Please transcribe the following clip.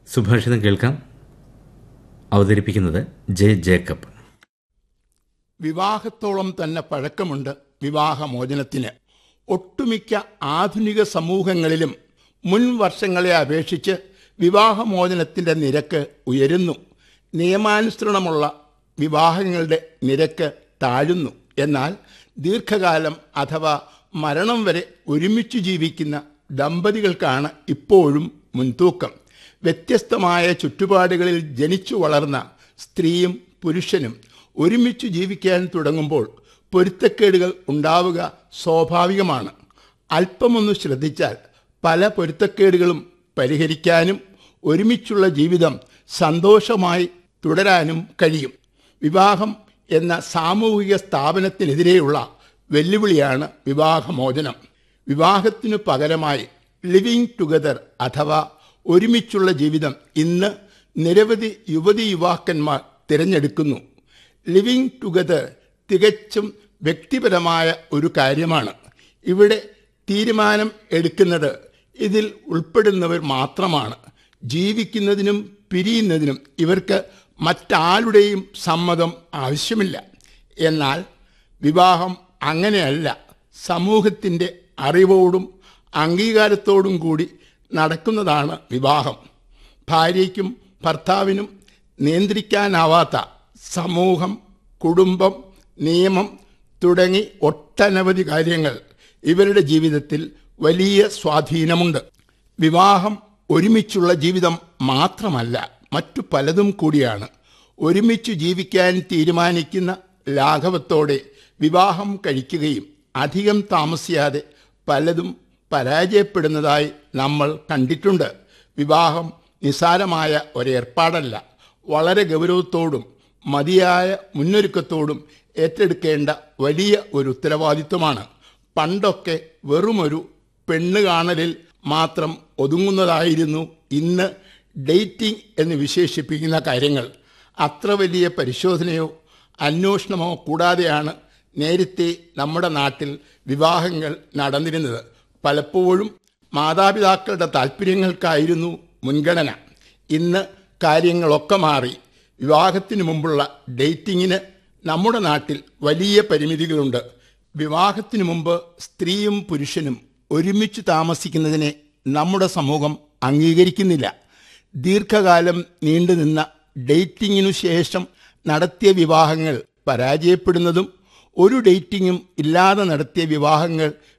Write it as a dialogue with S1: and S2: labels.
S1: സുഭാഷിതം കേൾക്കാം അവതരിപ്പിക്കുന്നത് ജെ ജേക്കബ്
S2: വിവാഹത്തോളം തന്നെ പഴക്കമുണ്ട് വിവാഹമോചനത്തിന് ഒട്ടുമിക്ക ആധുനിക സമൂഹങ്ങളിലും മുൻ വർഷങ്ങളെ അപേക്ഷിച്ച് വിവാഹമോചനത്തിൻ്റെ നിരക്ക് ഉയരുന്നു നിയമാനുസരണമുള്ള വിവാഹങ്ങളുടെ നിരക്ക് താഴുന്നു എന്നാൽ ദീർഘകാലം അഥവാ മരണം വരെ ഒരുമിച്ച് ജീവിക്കുന്ന ദമ്പതികൾക്കാണ് ഇപ്പോഴും മുൻതൂക്കം വ്യത്യസ്തമായ ചുറ്റുപാടുകളിൽ ജനിച്ചു വളർന്ന സ്ത്രീയും പുരുഷനും ഒരുമിച്ച് ജീവിക്കാൻ തുടങ്ങുമ്പോൾ പൊരുത്തക്കേടുകൾ ഉണ്ടാവുക സ്വാഭാവികമാണ് അല്പമൊന്ന് ശ്രദ്ധിച്ചാൽ പല പൊരുത്തക്കേടുകളും പരിഹരിക്കാനും ഒരുമിച്ചുള്ള ജീവിതം സന്തോഷമായി തുടരാനും കഴിയും വിവാഹം എന്ന സാമൂഹിക സ്ഥാപനത്തിനെതിരെയുള്ള വെല്ലുവിളിയാണ് വിവാഹമോചനം വിവാഹത്തിനു പകരമായി ലിവിങ് ടുഗദർ അഥവാ ഒരുമിച്ചുള്ള ജീവിതം ഇന്ന് നിരവധി യുവതി യുവാക്കന്മാർ തിരഞ്ഞെടുക്കുന്നു ലിവിങ് ടുഗദർ തികച്ചും വ്യക്തിപരമായ ഒരു കാര്യമാണ് ഇവിടെ തീരുമാനം എടുക്കുന്നത് ഇതിൽ ഉൾപ്പെടുന്നവർ മാത്രമാണ് ജീവിക്കുന്നതിനും പിരിയുന്നതിനും ഇവർക്ക് മറ്റാരുടെയും സമ്മതം ആവശ്യമില്ല എന്നാൽ വിവാഹം അങ്ങനെയല്ല സമൂഹത്തിൻ്റെ അറിവോടും അംഗീകാരത്തോടും കൂടി നടക്കുന്നതാണ് വിവാഹം ഭാര്യയ്ക്കും ഭർത്താവിനും നിയന്ത്രിക്കാനാവാത്ത സമൂഹം കുടുംബം നിയമം തുടങ്ങി ഒട്ടനവധി കാര്യങ്ങൾ ഇവരുടെ ജീവിതത്തിൽ വലിയ സ്വാധീനമുണ്ട് വിവാഹം ഒരുമിച്ചുള്ള ജീവിതം മാത്രമല്ല മറ്റു പലതും കൂടിയാണ് ഒരുമിച്ച് ജീവിക്കാൻ തീരുമാനിക്കുന്ന ലാഘവത്തോടെ വിവാഹം കഴിക്കുകയും അധികം താമസിയാതെ പലതും പരാജയപ്പെടുന്നതായി നമ്മൾ കണ്ടിട്ടുണ്ട് വിവാഹം നിസാരമായ ഒരേർപ്പാടല്ല വളരെ ഗൗരവത്തോടും മതിയായ മുന്നൊരുക്കത്തോടും ഏറ്റെടുക്കേണ്ട വലിയ ഒരു ഉത്തരവാദിത്വമാണ് പണ്ടൊക്കെ വെറുമൊരു പെണ്ണ് കാണലിൽ മാത്രം ഒതുങ്ങുന്നതായിരുന്നു ഇന്ന് ഡേറ്റിംഗ് എന്ന് വിശേഷിപ്പിക്കുന്ന കാര്യങ്ങൾ അത്ര വലിയ പരിശോധനയോ അന്വേഷണമോ കൂടാതെയാണ് നേരത്തെ നമ്മുടെ നാട്ടിൽ വിവാഹങ്ങൾ നടന്നിരുന്നത് പലപ്പോഴും മാതാപിതാക്കളുടെ താല്പര്യങ്ങൾക്കായിരുന്നു മുൻഗണന ഇന്ന് കാര്യങ്ങളൊക്കെ മാറി വിവാഹത്തിന് മുമ്പുള്ള ഡേറ്റിങ്ങിന് നമ്മുടെ നാട്ടിൽ വലിയ പരിമിതികളുണ്ട് വിവാഹത്തിന് മുമ്പ് സ്ത്രീയും പുരുഷനും ഒരുമിച്ച് താമസിക്കുന്നതിനെ നമ്മുടെ സമൂഹം അംഗീകരിക്കുന്നില്ല ദീർഘകാലം നീണ്ടുനിന്ന ഡേറ്റിങ്ങിനു ശേഷം നടത്തിയ വിവാഹങ്ങൾ പരാജയപ്പെടുന്നതും ഒരു ഡേറ്റിങ്ങും ഇല്ലാതെ നടത്തിയ വിവാഹങ്ങൾ